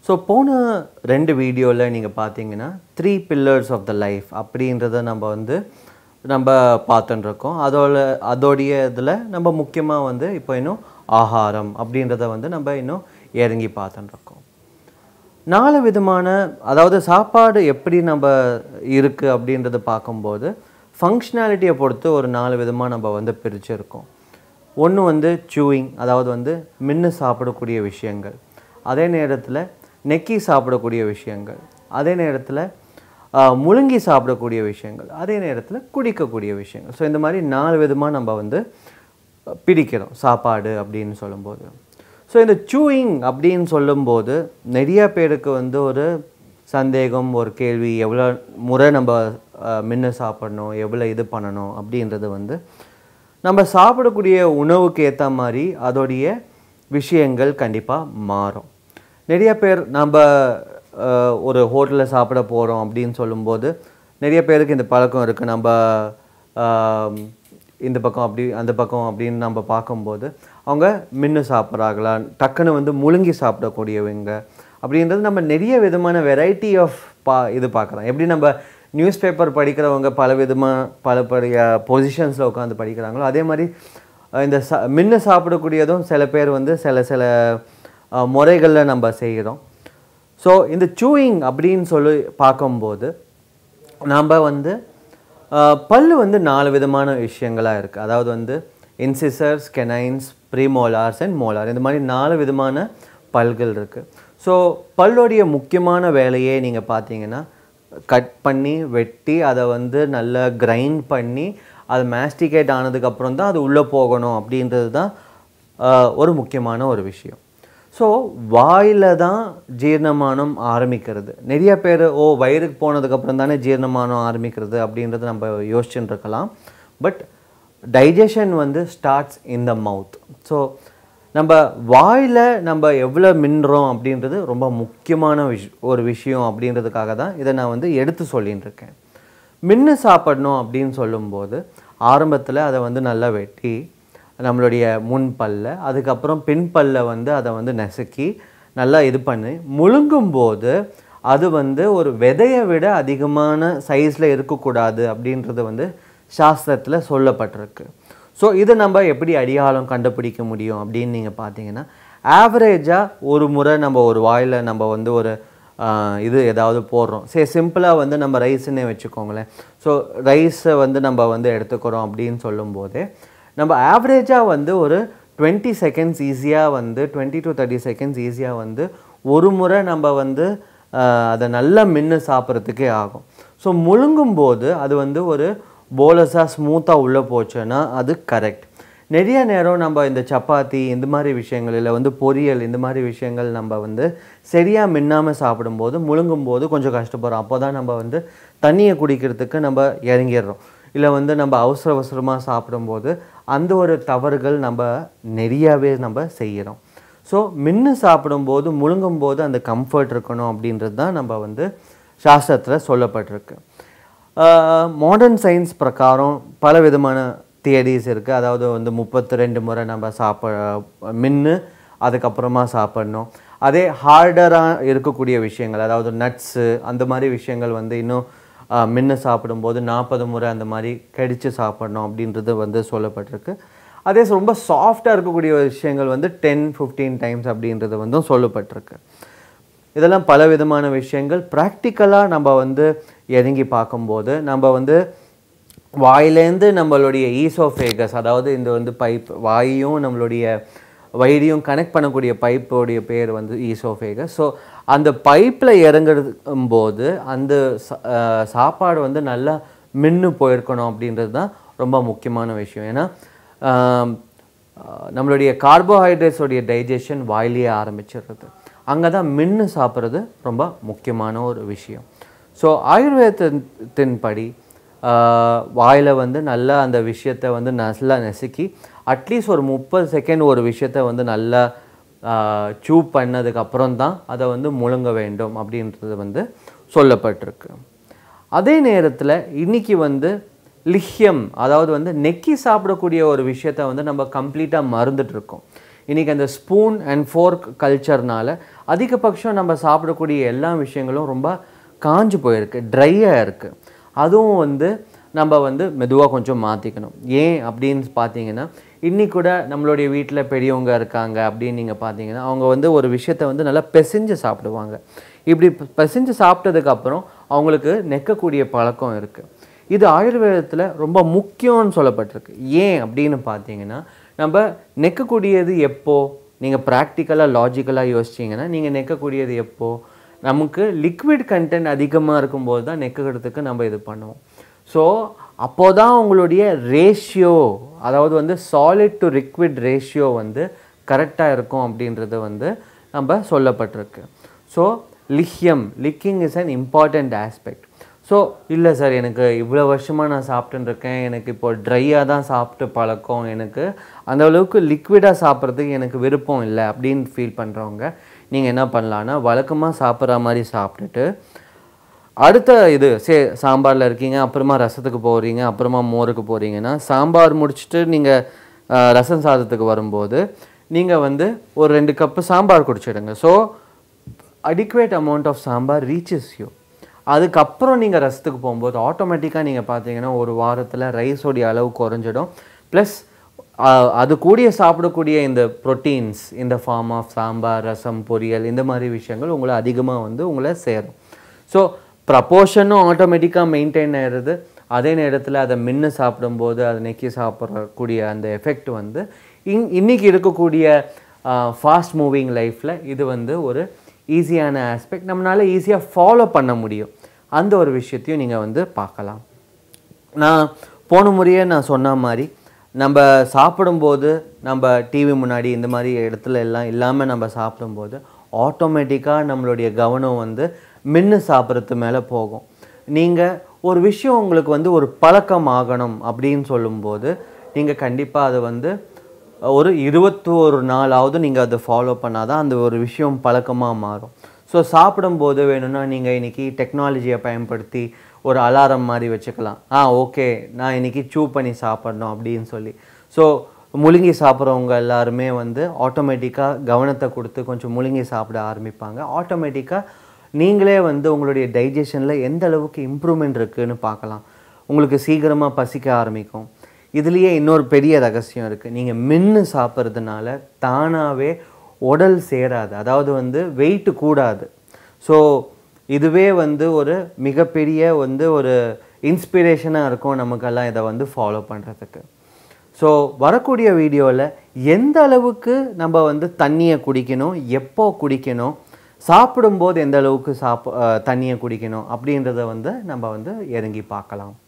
so போன ரெண்டு வீடியோவில் நீங்கள் பார்த்தீங்கன்னா three pillars of the life அப்படின்றத நம்ம வந்து நம்ம பார்த்துட்டு இருக்கோம் அதோட அதோடைய இதில் நம்ம முக்கியமாக வந்து இப்போ இன்னும் ஆகாரம் அப்படின்றத வந்து நம்ம இன்னும் இறங்கி பார்த்துட்டு இருக்கோம் நாலு விதமான அதாவது சாப்பாடு எப்படி நம்ம இருக்குது அப்படின்றத பார்க்கும்போது ஃபங்க்ஷனாலிட்டியை பொறுத்து ஒரு நாலு விதமாக நம்ம வந்து பிரிச்சிருக்கோம் ஒன்று வந்து சூயிங் அதாவது வந்து மின்னு சாப்பிடக்கூடிய விஷயங்கள் அதே நேரத்தில் நெக்கி சாப்பிடக்கூடிய விஷயங்கள் அதே நேரத்தில் ஆஹ், முழுங்கி சாப்பிடக்கூடிய விஷயங்கள் அதே நேரத்தில் குடிக்கக்கூடிய விஷயங்கள் ஸோ இந்த மாதிரி நாலு விதமாக நம்ம வந்து பிரிக்கிறோம் சாப்பாடு அப்படின்னு சொல்லும்போது ஸோ இந்த சூயிங் அப்படின்னு சொல்லும்போது நிறைய பேருக்கு வந்து ஒரு சந்தேகம் ஒரு கேள்வி எவ்வளோ முறை நம்ம மின்னு சாப்பிடணும் எவ்வளோ இது பண்ணணும் அப்படின்றது வந்து நம்ம சாப்பிடக்கூடிய உணவுக்கு ஏற்ற மாதிரி அதோடைய விஷயங்கள் கண்டிப்பாக மாறும் நிறைய பேர் நம்ம அஹ், ஒரு ஹோட்டலில் சாப்பிட போகிறோம் அப்படின்னு சொல்லும்போது நிறைய பேருக்கு இந்த பழக்கம் இருக்குது நம்ம ஆம், இந்த பக்கம் அப்படி அந்த பக்கம் அப்படின்னு நம்ம பார்க்கும்போது அவங்க மின்னு சாப்பிட்றாங்களா டக்குன்னு வந்து முழுங்கி சாப்பிடக்கூடியவங்க அப்படின்றது நம்ம நிறைய விதமான வெரைட்டி ஆஃப் பா இது பார்க்குறோம் எப்படி நம்ம நியூஸ் பேப்பர் படிக்கிறவங்க பல விதமாக பல பழைய பொசிஷன்ஸில் உட்காந்து படிக்கிறாங்களோ அதே மாதிரி அஹ், இந்த சா மின்னு சாப்பிடக்கூடியதும் சில பேர் வந்து சில சில முறைகளில் நம்ம செய்கிறோம் ஸோ இந்த சூயிங் அப்படின்னு சொல்லி பார்க்கும்போது நம்ம வந்து அஹ், பல்லு வந்து நாலு விதமான விஷயங்களாக இருக்குது அதாவது வந்து incisors canines premolars and molar இந்த மாதிரி நாலு விதமான பல்கள் இருக்குது ஸோ பல்லுடைய முக்கியமான வேலையே நீங்கள் பார்த்தீங்கன்னா கட் பண்ணி வெட்டி அதை வந்து நல்லா கிரைண்ட் பண்ணி அது மேஸ்டிகேட் ஆனதுக்கப்புறம் தான் அது உள்ளே போகணும் அப்படின்றது தான் அஹ், ஒரு முக்கியமான ஒரு விஷயம் ஸோ வாயில தான் ஜீரணமானம் ஆரம்பிக்கிறது நிறைய பேர் ஓ வயிறுக்கு போனதுக்கப்புறம் தானே ஜீரணமானம் ஆரம்பிக்கிறது அப்படின்றது நம்ம யோசிச்சுட்டு இருக்கலாம் பட் டைஜஷன் வந்து starts in the mouth so நம்ம வாயில் நம்ம எவ்வளோ மின்னுறோம் அப்படின்றது ரொம்ப முக்கியமான விஷ் ஒரு விஷயம் அப்படின்றதுக்காக தான் இதை நான் வந்து எடுத்து சொல்லின்னு இருக்கேன் மின்னு சாப்பிடணும் அப்படின்னு சொல்லும்போது ஆரம்பத்தில் அதை வந்து நல்லா வெட்டி நம்மளுடைய முன் பல்ல அதுக்கப்புறம் பின் பல்ல வந்து அதை வந்து நசுக்கி நல்லா இது பண்ணி முழுங்கும்போது அது வந்து ஒரு விதையை விட அதிகமான சைஸில் இருக்கக்கூடாது அப்படின்றது வந்து சாஸ்திரத்தில் சொல்லப்பட்டிருக்கு ஸோ இதை நம்ம எப்படி அடியாளம் கண்டுபிடிக்க முடியும் அப்படின்னு நீங்கள் பார்த்தீங்கன்னா ஆவரேஜாக ஒரு முறை நம்ம ஒரு வாயில் நம்ம வந்து ஒரு ஆஹ், இது ஏதாவது போடுறோம் சரி சிம்பிளாக வந்து நம்ம ரைஸ்ன்னே வச்சுக்கோங்களேன் ஸோ ரைஸை வந்து நம்ம வந்து எடுத்துக்கிறோம் அப்படின்னு சொல்லும்போதே நம்ம ஆவரேஜாக வந்து ஒரு டுவெண்ட்டி செகண்ட்ஸ் ஈஸியாக வந்து டுவெண்ட்டி டு தேர்ட்டி செகண்ட்ஸ் ஈஸியாக வந்து ஒரு முறை நம்ம வந்து ஆஹ், அதை நல்லா மின்னு சாப்பிட்றதுக்கே ஆகும் ஸோ முழுங்கும்போது அது வந்து ஒரு போலஸாக ஸ்மூத்தாக உள்ளே போச்சுன்னா அது கரெக்ட் நிறைய நேரம் நம்ம இந்த சப்பாத்தி இந்த மாதிரி விஷயங்கள் இல்லை வந்து பொரியல் இந்த மாதிரி விஷயங்கள் நம்ம வந்து சரியாக மின்னாமல் சாப்பிடும்போது முழுங்கும்போது கொஞ்சம் கஷ்டப்படுறோம் அப்போ தான் நம்ம வந்து தண்ணியை குடிக்கிறதுக்கு நம்ம இறங்கிடுறோம் இல்லை வந்து நம்ம அவசர அவசரமாக சாப்பிடும்போது அந்த ஒரு தவறுகள் நம்ம நிறையாவே நம்ம செய்கிறோம் ஸோ மின்னு சாப்பிடும்போது முழுங்கும்போது அந்த கம்ஃபர்ட் இருக்கணும் அப்படின்றது தான் நம்ம வந்து சாஸ்திரத்தில் சொல்லப்பட்டிருக்கு மாடர்ன் சயின்ஸ் பிரகாரம் பல விதமான தியரிஸ் இருக்குது அதாவது வந்து முப்பத்தி ரெண்டு முறை நம்ம சாப்பிட மின்னு அதுக்கப்புறமா சாப்பிடணும் அதே ஹார்டராக இருக்கக்கூடிய விஷயங்கள் அதாவது நட்ஸு அந்த மாதிரி விஷயங்கள் வந்து இன்னும் ஆஹ், மின்னு சாப்பிடும்போது நாற்பது முறை அந்த மாதிரி கடித்து சாப்பிடணும் அப்படின்றது வந்து சொல்லப்பட்டிருக்கு அதே ரொம்ப சாஃப்டாக இருக்கக்கூடிய விஷயங்கள் வந்து டென் ஃபிஃப்டீன் டைம்ஸ் அப்படின்றது வந்து சொல்லப்பட்டிருக்கு இதெல்லாம் பல விதமான விஷயங்கள் ப்ராக்டிக்கலாக நம்ம வந்து இறங்கி பார்க்கும்போது நம்ம வந்து வாயிலேருந்து நம்மளுடைய ஈசோஃபேகஸ் அதாவது இந்த வந்து பைப் வாயையும் நம்மளுடைய வயிறையும் கனெக்ட் பண்ணக்கூடிய பைப்போடைய பேர் வந்து ஈசோஃபேகஸ் ஸோ அந்த பைப்பில் இறங்குறதும் போது அந்த சா- அஹ் சாப்பாடு வந்து நல்லா மின்னு போயிருக்கணும் அப்படின்றது தான் ரொம்ப முக்கியமான விஷயம் ஏன்னா ஆம், ஆஹ் நம்மளுடைய கார்போஹைட்ரேட்ஸோடைய டைஜஷன் வாயிலேயே ஆரம்பிச்சிடுறது அங்கே தான் மின்னு சாப்பிட்றது ரொம்ப முக்கியமான ஒரு விஷயம் ஸோ ஆயுர்வேதத்தின் படி வாயில் வந்து நல்லா அந்த விஷயத்தை வந்து நல்லா நசுக்கி அட்லீஸ்ட் ஒரு முப்பது செகண்ட் ஒரு விஷயத்தை வந்து நல்லா சூ பண்ணதுக்கு அப்புறம் தான் அதை வந்து முழுங்க வேண்டும் அப்படின்றது வந்து சொல்லப்பட்டிருக்கு அதே நேரத்தில் இன்னைக்கு வந்து லிஹ்யம் அதாவது வந்து நெக்கி சாப்பிடக்கூடிய ஒரு விஷயத்த வந்து நம்ம கம்ப்ளீட்டாக மறந்துட்டு இருக்கோம் இன்றைக்கி அந்த ஸ்பூன் அண்ட் ஃபோர்க் கல்ச்சர்னால அதிகபட்சம் நம்ம சாப்பிடக்கூடிய எல்லா விஷயங்களும் ரொம்ப காஞ்சு போயிருக்கு ட்ரையாக இருக்குது அதுவும் வந்து நம்ம வந்து மெதுவாக கொஞ்சம் மாற்றிக்கணும் ஏன் அப்படின்னு பார்த்தீங்கன்னா இன்னைக்கு கூட நம்மளுடைய வீட்டில் பெரியவங்க இருக்காங்க அப்படின்னு நீங்கள் பார்த்தீங்கன்னா அவங்க வந்து ஒரு விஷயத்தை வந்து நல்லா பிசைஞ்சு சாப்பிடுவாங்க இப்படி பி- பிசைஞ்சு சாப்பிட்டதுக்கப்புறம் அவங்களுக்கு நெக்கக்கூடிய பழக்கம் இருக்குது இது ஆயுர்வேதத்தில் ரொம்ப முக்கியம்னு சொல்லப்பட்டிருக்கு ஏன் அப்படின்னு பார்த்தீங்கன்னா நம்ம நெக்கக்கூடியது எப்போ நீங்கள் ப்ராக்டிக்கலாக லாஜிக்கலாக யோசிச்சிங்கன்னா நீங்கள் நெக்கக்கூடியது எப்போ நமக்கு லிக்விட் கண்டென்ட் அதிகமாக இருக்கும்போது தான் நெக்குறதுக்கு நம்ம இது பண்ணுவோம் ஸோ அப்போ தான் உங்களுடைய ரேஷியோ அதாவது வந்து சாலிட் டு லிக்விட் ரேஷியோ வந்து கரெக்டாக இருக்கும் அப்படின்றது வந்து நம்ம சொல்லப்பட்டிருக்கு ஸோ லிஹியம் licking is an important aspect so இல்லை சார் எனக்கு இவ்வளோ வருஷமாக நான் சாப்பிட்டுன்னு இருக்கேன் எனக்கு இப்போ ட்ரையாக தான் சாப்பிட்டு பழக்கம் எனக்கு அந்த அளவுக்கு லிக்விடாக சாப்பிட்றதுக்கு எனக்கு விருப்பம் இல்லை அப்படின்னு ஃபீல் பண்ணுறவங்க நீங்கள் என்ன பண்ணலான்னா வழக்கமாக சாப்பிட்ற மாதிரி சாப்பிட்டுட்டு அடுத்த இது சே சாம்பாரில் இருக்கீங்க அப்புறமா ரசத்துக்கு போகிறீங்க அப்புறமா மோருக்கு போகிறீங்கன்னா சாம்பார் முடிச்சுட்டு நீங்கள் ரசம் சாதத்துக்கு வரும்போது நீங்கள் வந்து ஒரு ரெண்டு கப்பு சாம்பார் குடிச்சிடுங்க so adequate amount of sambar reaches you அதுக்கப்புறம் நீங்கள் ரசத்துக்கு போகும்போது ஆட்டோமேட்டிக்காக நீங்கள் பார்த்தீங்கன்னா ஒரு வாரத்தில் ரைஸோடைய அளவு குறைஞ்சிடும் ப்ளஸ் அது கூடிய சாப்பிடக்கூடிய இந்த ப்ரோட்டீன்ஸ் இந்த ஃபார்ம் ஆஃப் சாம்பார் ரசம் பொரியல் இந்த மாதிரி விஷயங்கள் உங்களை அதிகமாக வந்து உங்களை சேரும் ஸோ ப்ரப்போர்ஷனும் ஆட்டோமேட்டிக்காக மெயின்டைன் ஆயிடுது அதே நேரத்தில் அதை மின்னு சாப்பிடும்போது அதை நெக்கி சாப்பிடக்கூடிய அந்த எஃபெக்ட் வந்து இன் இன்னைக்கு இருக்கக்கூடிய ஃபாஸ்ட் மூவிங் லைஃப்பில் இது வந்து ஒரு ஈஸியான ஆஸ்பெக்ட் நம்மளால ஈஸியாக ஃபாலோ பண்ண முடியும் அந்த ஒரு விஷயத்தையும் நீங்கள் வந்து பார்க்கலாம் நான் போன முறையே நான் சொன்ன மாதிரி நம்ம சாப்பிடும்போது நம்ம டிவி முன்னாடி இந்த மாதிரி இடத்துல எல்லாம் இல்லாமல் நம்ம சாப்பிடும்போது ஆட்டோமேட்டிக்காக நம்மளுடைய கவனம் வந்து மின்னு சாப்பிட்றது மேலே போகும் நீங்கள் ஒரு விஷயம் உங்களுக்கு வந்து ஒரு பழக்கம் ஆகணும் அப்படின்னு சொல்லும்போது நீங்கள் கண்டிப்பாக அதை வந்து ஒரு இருபத்தோரு நாளாவது நீங்கள் அதை ஃபாலோ பண்ணாதான் அந்த ஒரு விஷயம் பழக்கமாக மாறும் ஸோ சாப்பிடும்போது வேணும்னா நீங்கள் இன்னைக்கு டெக்னாலஜியை பயன்படுத்தி ஒரு அலாரம் மாதிரி வச்சுக்கலாம் ஆ ஓகே நான் இன்னைக்கு சூ பண்ணி சாப்பிடணும் அப்படின்னு சொல்லி ஸோ முழுங்கி சாப்பிட்றவங்க எல்லாருமே வந்து ஆட்டோமேட்டிக்காக கவனத்தை கொடுத்து கொஞ்சம் முழுங்கி சாப்பிட ஆரம்பிப்பாங்க ஆட்டோமேட்டிக்காக நீங்களே வந்து உங்களுடைய டைஜஷனில் எந்த அளவுக்கு இம்ப்ரூவ்மெண்ட் இருக்குன்னு பார்க்கலாம் உங்களுக்கு சீக்கிரமாக பசிக்க ஆரம்பிக்கும் இதுலேயே இன்னொரு பெரிய ரகசியம் இருக்குது நீங்கள் மின்னு சாப்பிட்றதுனால தானாகவே உடல் சேராது அதாவது வந்து வெயிட் கூடாது ஸோ இதுவே வந்து ஒரு மிகப்பெரிய வந்து ஒரு இன்ஸ்பிரேஷனாக இருக்கும் நமக்கெல்லாம் இதை வந்து ஃபாலோ பண்ணுறதுக்கு ஸோ வரக்கூடிய வீடியோவில் எந்த அளவுக்கு நம்ம வந்து தண்ணியை குடிக்கணும் எப்போ குடிக்கணும் சாப்பிடும்போது எந்த அளவுக்கு சாப் அஹ் தண்ணியை குடிக்கணும் அப்படின்றத வந்து நம்ம வந்து இறங்கி பார்க்கலாம்